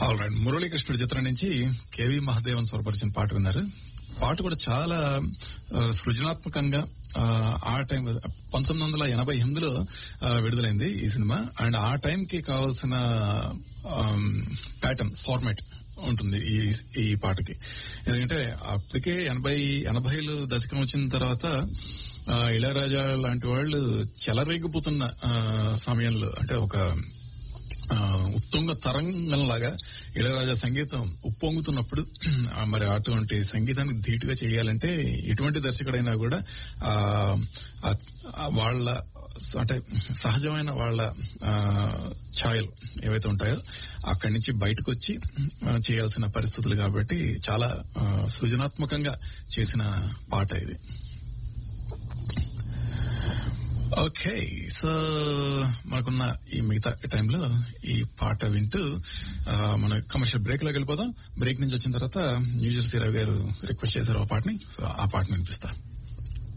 all right మురళీకృష్ణుడి చిత్రం నుంచి KV Mahadevan స్వరపరిచిన పాట విన్నారు పాట కూడా చాలా ఆ, సృజనాత్మకంగా ఆ, ఆ టైం పంతొమ్మిది వందల ఎనభై ఎనిమిదిలో ఆ, విడుదలైంది ఈ సినిమా అండ్ ఆ టైం కి కావాల్సిన ప్యాటర్న్ ఫార్మాట్ ఉంటుంది ఈ ఈ పాటకి ఎందుకంటే అప్పటికే ఎనభై ఎనభైలు దశకం వచ్చిన తర్వాత ఆ, ఇళయరాజా లాంటి వాళ్ళు చెలరేగిపోతున్న ఆ, సమయంలో అంటే ఒక ఆ, ఉత్తుంగ తరంగంలాగా ఇళయరాజా సంగీతం ఉప్పొంగుతున్నప్పుడు ఆ, మరి అటువంటి సంగీతాన్ని ధీటుగా చేయాలంటే ఎటువంటి దర్శకుడైనా కూడా ఆ, ఆ- ఆ వాళ్ళ స- అంటే సహజమైన వాళ్ళ ఆ, ఛాయలు ఏవైతే ఉంటాయో అక్కడి నుంచి బయటకు వచ్చి ఆ, చేయాల్సిన పరిస్థితులు కాబట్టి చాలా ఆ, సృజనాత్మకంగా చేసిన పాట ఇది ఓకే సో మనకున్న ఈ మిగతా టైంలో ఈ పాట వింటూ ఆ, మన కమర్షియల్ బ్రేక్ లోకి వెళ్ళిపోదాం బ్రేక్ నుంచి వచ్చిన తర్వాత న్యూజెర్సీ రావు గారు రిక్వెస్ట్ చేశారు ఆ పాటని సో ఆ పాటని వినిపిస్తా